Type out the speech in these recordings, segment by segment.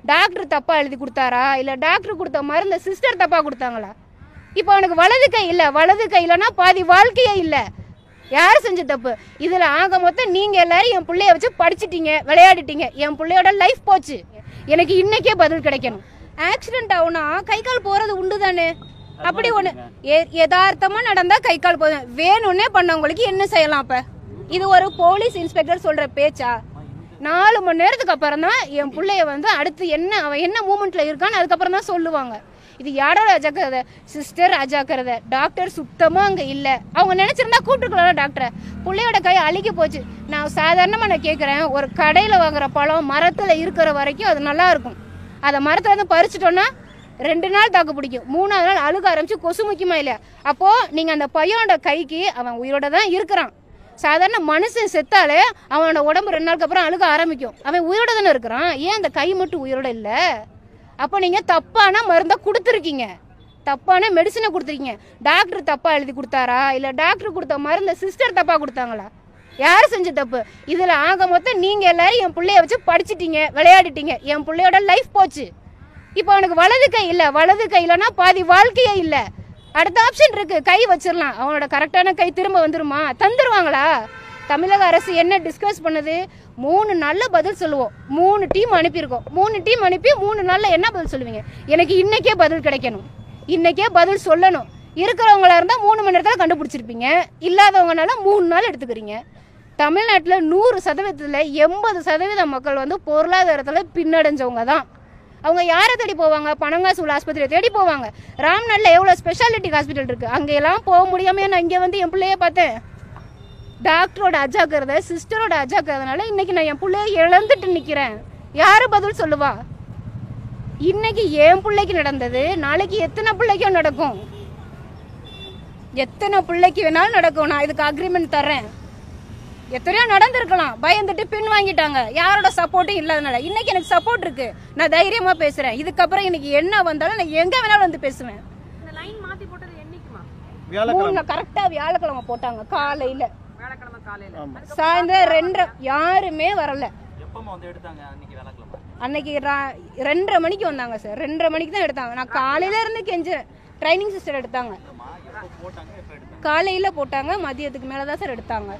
Doctor தப்பா எழுதி கொடுத்தாரா இல்ல டாக்டர் கொடுத்த மருந்த சிஸ்டர் தப்பா கொடுத்தாங்களா இப்போ அவனுக்கு வலது கை இல்ல வலது கை இல்லைன்னா பாதி வாழ்க்கையே இல்ல யார் செஞ்ச தப்பு இதுல ஆக மொத்தம் நீங்க எல்லாரும் என் பிள்ளைய வச்சு படிச்சிட்டீங்க விளையாடிட்டீங்க என் பிள்ளையோட லைஃப் போச்சு எனக்கு இன்னைக்கே பதில் கிடைக்கணும் ஆக்சிடென்ட் ஆகுனா கை கால் போறது உண்டு தானே அப்படி ஒண்ணு எ- யதார்த்தமா நடந்தா கை கால் போதும் வேணும்னே பண்ணவங்களுக்கு என்ன செய்யலாம் அப்ப இது ஒரு போலீஸ் இன்ஸ்பெக்டர் சொல்ற பேச்சா நாலு மணி நேரத்துக்கு அப்புறம் தான் என் பிள்ளைய வந்து அடுத்து என்ன அவன் என்ன மூமெண்ட்ல இருக்கான்னு அதுக்கப்புறம் தான் சொல்லுவாங்க இது யாரோட அஜாக்கிரதை சிஸ்டர் அஜாக்கிரதை டாக்டர் சுத்தமா அங்க இல்ல அவங்க நினைச்சிருந்தா கூப்பிட்டுக்கலாம் டாக்டரை பிள்ளையோட கை அழுகி போச்சு நான் சாதாரணமா நான் கேக்குறேன் ஒரு கடையில வாங்குற பழம் மரத்துல இருக்கிற வரைக்கும் அது நல்லா இருக்கும் அதை மரத்துல இருந்து பறிச்சிட்டோம்னா ரெண்டு நாள் தாக்கு பிடிக்கும் மூணாவது நாள் அழுக ஆரம்பிச்சு கொசு முக்கியமா இல்லையா அப்போ நீங்க அந்த பையனோட கைக்கு அவன் உயிரோட தான் இருக்கிறான் சாதாரண மனுஷன் செத்தாலே அவனோட உடம்பு ரெண்டு நாளுக்கு அப்புறம் அழுக ஆரம்பிக்கும் அவன் உயிரோட தானே இருக்கிறான் ஏன் அந்த கை மட்டும் உயிரோட இல்ல அப்போ நீங்க தப்பான மருந்தை கொடுத்துருக்கீங்க தப்பான மெடிசனை கொடுத்துருக்கீங்க டாக்டர் தப்பா எழுதி கொடுத்தாரா இல்ல டாக்டர் கொடுத்த மருந்த சிஸ்டர் தப்பா கொடுத்தாங்களா யார் செஞ்ச தப்பு இதுல ஆக மொத்தம் நீங்க எல்லாரும் என் பிள்ளைய வச்சு படிச்சிட்டீங்க விளையாடிட்டீங்க என் பிள்ளையோட லைஃப் போச்சு இப்போ அவனுக்கு வலது கை இல்ல வலது கை இல்லைன்னா பாதி வாழ்க்கையே இல்ல அடுத்த ஆப்ஷன் இருக்கு கை வச்சிடலாம் அவனோட கரெக்டான கை திரும்ப வந்துருமா தந்துருவாங்களா தமிழக அரசு என்ன டிஸ்கஸ் பண்ணுது மூணு நல்ல பதில் சொல்லுவோம் மூணு டீம் அனுப்பியிருக்கோம் மூணு டீம் அனுப்பி மூணு நாள்ல என்ன பதில் சொல்லுவீங்க எனக்கு இன்னைக்கே பதில் கிடைக்கணும் இன்னைக்கே பதில் சொல்லணும் இருக்கிறவங்களா இருந்தா மூணு மணி நேரத்தில் கண்டுபிடிச்சிருப்பீங்க இல்லாதவங்கனால மூணு நாள் எடுத்துக்கிறீங்க தமிழ்நாட்டில் நூறு சதவீதத்தில் எண்பது சதவீத மக்கள் வந்து பொருளாதாரத்தில் பின்னடைஞ்சவங்க தான் அவங்க யாரை தேடி போவாங்க பனங்காசு உள்ள ஆஸ்பத்திரியை தேடி போவாங்க ராம்நாட்டில் எவ்வளோ ஸ்பெஷாலிட்டி ஹாஸ்பிட்டல் இருக்கு அங்கெல்லாம் போக முடியாம நான் இங்கே வந்து என் பிள்ளைய பார்த்தேன் டாக்டரோட அஜாக்கிரதை சிஸ்டரோட அஜாக்கிரதனால இன்னைக்கு நான் என் பிள்ளைய இழந்துட்டு நிற்கிறேன் யாரு பதில் சொல்லுவா இன்னைக்கு என் பிள்ளைக்கு நடந்தது நாளைக்கு எத்தனை பிள்ளைக்கும் நடக்கும் எத்தனை பிள்ளைக்கு வேணாலும் நடக்கும் நான் இதுக்கு அக்ரிமெண்ட் தர்றேன் எத்தனையோ நடந்திருக்கலாம் பயந்துட்டு பின் வாங்கிட்டாங்க யாரோட சப்போர்ட்டும் இல்லாதனால இன்னைக்கு எனக்கு சப்போர்ட் இருக்கு நான் தைரியமா பேசுறேன் இதுக்கப்புறம் இன்னைக்கு என்ன வந்தாலும் நான் எங்க வேணாலும் வந்து பேசுவேன் இந்த லைன் மாத்தி போட்டது என்னைக்குமா வியாழக்கிழமை மூணு கரெக்டா வியாழக்கிழமை போட்டாங்க காலையில வியாழக்கிழமை காலையில ஆமா. சாயந்தரம் ரெண்டரை யாருமே வரல எப்பமா வந்து எடுத்தாங்க அன்னைக்கு வேலைக்கிழமை அன்னைக்கு ரா- ரெண்டரை மணிக்கு வந்தாங்க சார் ரெண்டரை மணிக்கு தான் எடுத்தாங்க நான் காலையில இருந்து கெஞ்சேன் ட்ரைனிங் சிஸ்டர் எடுத்தாங்க எப்போ போட்டாங்க எப்போ எடுத்தாங்க காலையில போட்டாங்க மதியத்துக்கு மேல தான் சார் எடுத்தாங்க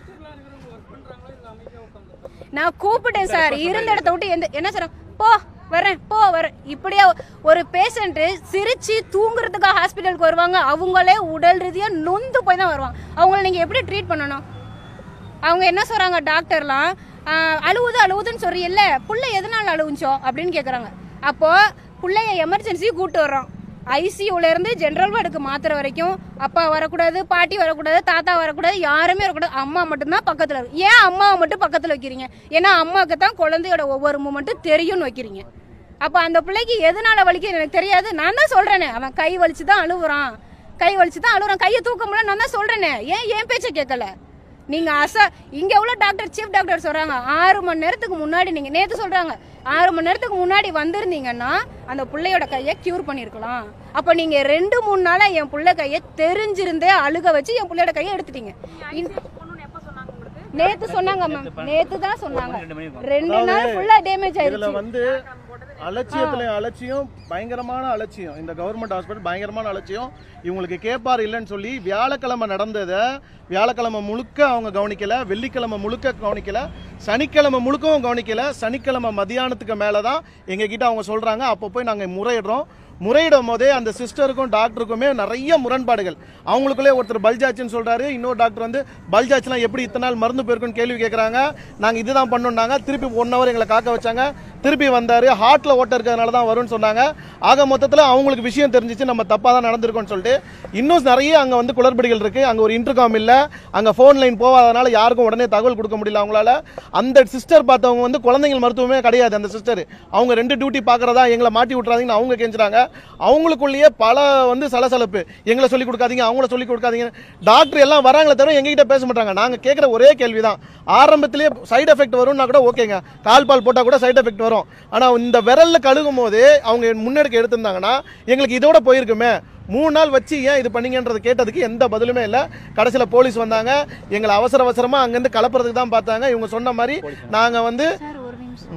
நான் கூப்பிட்டேன் சார் இருந்த இடத்த விட்டு எந்த என்ன சார் போ வரேன் போ வரேன் இப்படியே ஒரு பேஷண்ட் சிரிச்சு தூங்குறதுக்காக ஹாஸ்பிட்டலுக்கு வருவாங்க அவங்களே உடல் ரீதியா நொந்து போய் தான் வருவாங்க அவங்கள நீங்க எப்படி ட்ரீட் பண்ணணும் அவங்க என்ன சொல்றாங்க டாக்டர்லாம் ஆஹ், அழுவுது அழுவுதுன்னு சொல்றீல்ல புள்ள எதனால அழுவுச்சோ அப்படின்னு கேக்குறாங்க அப்போ புள்ளைய எமர்ஜென்சி கூட்டு வர்றோம் ஐசியூல இருந்து ஜெனரல் வார்டுக்கு மாத்துற வரைக்கும் அப்பா வரக்கூடாது பாட்டி வரக்கூடாது தாத்தா வரக்கூடாது யாருமே வரக்கூடாது அம்மா மட்டும்தான் பக்கத்துல இருக்கு ஏன் அம்மாவை மட்டும் பக்கத்துல வைக்கிறீங்க ஏன்னா அம்மாவுக்கு தான் குழந்தையோட ஒவ்வொரு மூமெண்ட்டும் தெரியும்னு வைக்கிறீங்க அப்ப அந்த பிள்ளைக்கு எதனால வலிக்குது எனக்கு தெரியாது நான் தான் சொல்றேனே அவன் கை வலிச்சு தான் அழுவுறான் கை வலிச்சு தான் அழுவுறான் கையை தூக்க முடியல நான் தான் சொல்றேனே ஏன் ஏன் பேச்ச கேட்கல நீங்க அச இங்க உள்ள டாக்டர் சீஃப் டாக்டர் சொல்றாங்க ஆறு மணி நேரத்துக்கு முன்னாடி நீங்க நேத்து சொல்றாங்க ஆறு மணி நேரத்துக்கு முன்னாடி வந்திருந்தீங்கன்னா அந்த பிள்ளையோட கையை கியூர் பண்ணிருக்கலாம் அப்ப நீங்க ரெண்டு மூணு நாளா என் புள்ள கையை தெரிஞ்சிருந்தே அழுக வச்சு என் பிள்ளையோட கையை எடுத்துட்டீங்க இந்த- பொண்ணுன்னு எப்ப சொன்னாங்க உங்களுக்கு நேத்து சொன்னாங்க மேம் நேத்து தான் சொன்னாங்க ரெண்டு மணிக்கு வந்தாங்க. ரெண்டு நாள் ஃபுல்லா டேமேஜ் இதுல ஆயிருச்சு வந்து அலட்சியத்துல அலட்சியம் பயங்கரமான அலட்சியம் இந்த கவர்மெண்ட் ஹாஸ்பிட்டல் பயங்கரமான அலட்சியம் இவங்களுக்கு கேட்பார் இல்லைன்னு சொல்லி வியாழக்கிழமை நடந்ததை வியாழக்கிழமை முழுக்க அவங்க கவனிக்கல வெள்ளிக்கிழமை முழுக்க கவனிக்கல சனிக்கிழமை முழுக்கவும் கவனிக்கல சனிக்கிழமை மதியானத்துக்கு மேல தான் எங்க கிட்ட அவங்க சொல்றாங்க அப்போ போய் நாங்க முறையிடுறோம் முறையிடும் போதே அந்த சிஸ்டருக்கும் டாக்டருக்குமே நிறைய முரண்பாடுகள் அவங்களுக்குள்ளே ஒருத்தர் பல்ஜாச்சுன்னு சொல்றாரு இன்னொரு டாக்டர் வந்து பல்ஜாச்சுலாம் எப்படி இத்தனை நாள் மருந்து போயிருக்குன்னு கேள்வி கேட்குறாங்க நாங்க இதுதான் பண்ணோம்னாங்க திருப்பி ஒன் ஹவர் எங்களை காக்க வச்சாங்க திருப்பி வந்தாரு ஹார்ட்ல ஓட்ட இருக்கிறதுனால தான் வரும்னு சொன்னாங்க ஆக மொத்தத்தில் அவங்களுக்கு விஷயம் தெரிஞ்சிச்சு நம்ம தப்பாக தான் நடந்திருக்கோம்னு சொல்லிட்டு இன்னும் நிறைய அங்கே வந்து குளறுபடிகள் இருக்கு அங்கே ஒரு இன்டர்காம் இல்லை அங்கே ஃபோன் லைன் போகாதனால யாருக்கும் உடனே தகவல் கொடுக்க முடியல அவங்களால அந்த சிஸ்டர் பார்த்தவங்க வந்து குழந்தைகள் மருத்துவமே கிடையாது அந்த சிஸ்டர் அவங்க ரெண்டு டியூட்டி பார்க்கறதா எங்களை மாட்டி விட்றாதீங்கன்னு அவங்க கெஞ்சுறாங்க அவங்களுக்குள்ளேயே பல வந்து சலசலப்பு எங்களை சொல்லி கொடுக்காதீங்க அவங்கள சொல்லி கொடுக்காதீங்க டாக்டர் எல்லாம் வராங்களே தவிர எங்ககிட்ட பேச மாட்டாங்க நாங்க கேட்குற ஒரே கேள்விதான் ஆரம்பத்திலேயே சைடு எஃபெக்ட் வரும்னா கூட ஓகேங்க கால் பால் போட்டா கூட சைடு எஃபெக்ட் வரும் ஆனா இந்த விரல்ல கழுகும் போது அவங்க முன்னெடுக்க எடுத்திருந்தாங்கன்னா எங்களுக்கு இதோட போயிருக்குமே மூணு நாள் வச்சு ஏன் இது பண்ணீங்கன்றது கேட்டதுக்கு எந்த பதிலுமே இல்லை கடைசியில் போலீஸ் வந்தாங்க எங்களை அவசர அவசரமா அங்கேருந்து கலப்புறதுக்கு தான் பார்த்தாங்க இவங்க சொன்ன மாதிரி நாங்க வந்து சார் ஒரு நிமிஷம்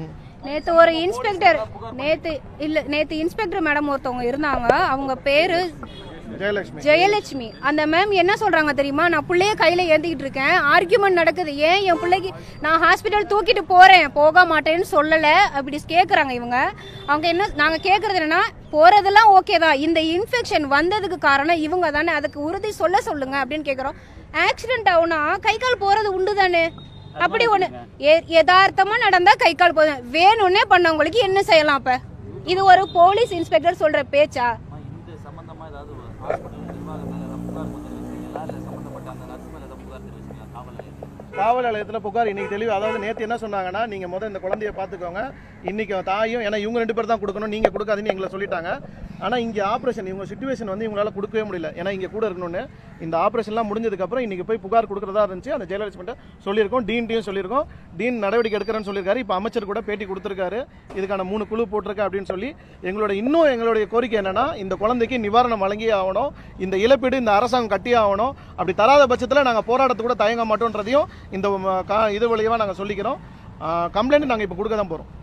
நேத்து ஒரு இன்ஸ்பெக்டர் நேத்து இல்ல நேத்து இன்ஸ்பெக்டர் மேடம் ஒருத்தவங்க இருந்தாங்க அவங்க பேரு ஜெயலட்சுமி ஜெயலட்சுமி அந்த மேம் என்ன சொல்றாங்க தெரியுமா நான் பிள்ளைய கையில ஏந்திக்கிட்டு இருக்கேன் ஆர்கியூமெண்ட் நடக்குது ஏன் என் பிள்ளைக்கு நான் ஹாஸ்பிட்டல் தூக்கிட்டு போறேன் போக மாட்டேன்னு சொல்லல அப்படி கேக்குறாங்க இவங்க அவங்க என்ன நாங்க கேக்குறது என்னன்னா போறதெல்லாம் ஓகே தான் இந்த இன்ஃபெக்ஷன் வந்ததுக்கு காரணம் இவங்க தானே அதுக்கு உறுதி சொல்ல சொல்லுங்க அப்படின்னு கேக்குறோம் ஆக்சிடென்ட் ஆகுனா கை கால் போறது உண்டு தானே அப்படி ஒண்ணு எ- யதார்த்தமா நடந்தா கை கால் போதும் வேணும்னே பண்ணவங்களுக்கு என்ன செய்யலாம் அப்ப இது ஒரு போலீஸ் இன்ஸ்பெக்டர் சொல்ற பேச்சா அம்மா, இந்த சம்பந்தமா ஏதாவது ஹாஸ்பிட்டல் நிர்வாகம் மேல ஏதாவது புகார் தெரிவிச்சீங்களா இல்ல சம்பந்தப்பட்ட அந்த நர்ஸ் மேல ஏதாவது புகார் தெரிவிச்சீங்களா காவல் நிலையத்தில் காவல் நிலையத்தில் புகார் இன்னைக்கு தெளிவு அதாவது நேற்று என்ன சொன்னாங்கன்னா நீங்கள் முதல் இந்த குழந்தைய பார்த்துக்கோங்க இன்னைக்கு தாயும் ஏன்னா இவங்க ரெண்டு பேர் தான் கொடுக்கணும் நீங்கள் கொடுக்காதீங்கன்னு எங்களை சொல்லிட்டாங்க ஆனால் இங்கே ஆப்ரேஷன் இவங்க சுச்சுவேஷன் வந்து இவங்களால கொடுக்கவே முடியல ஏன்னா இங்கே கூட இருக்கணும்னு இந்த ஆப்ரேஷன்லாம் முடிஞ்சதுக்கப்புறம் இன்னைக்கு போய் புகார் கொடுக்குறதா இருந்துச்சு அந்த ஜெயலலிதா சொல்லியிருக்கோம் டீன்ட்டையும் சொல்லியிருக்கோம் டீன் நடவடிக்கை எடுக்கிறேன்னு சொல்லியிருக்காரு இப்போ அமைச்சர் கூட பேட்டி கொடுத்துருக்காரு இதுக்கான மூணு குழு போட்டிருக்கு அப்படின்னு சொல்லி எங்களோட இன்னும் எங்களுடைய கோரிக்கை என்னன்னா இந்த குழந்தைக்கு நிவாரணம் வழங்கியே ஆகணும் இந்த இழப்பீடு இந்த அரசாங்கம் கட்டியே ஆகணும் அப்படி தராத பட்சத்தில் நாங்கள் போராட்டத்துக்கு கூட தயங்க மாட்டோன்றதையும் இந்த ம, கா- இது வழியாக நாங்கள் சொல்லிக்கிறோம் கம்ப்ளைண்ட் நாங்கள் இப்போ கொடுக்க தான் போகிறோம்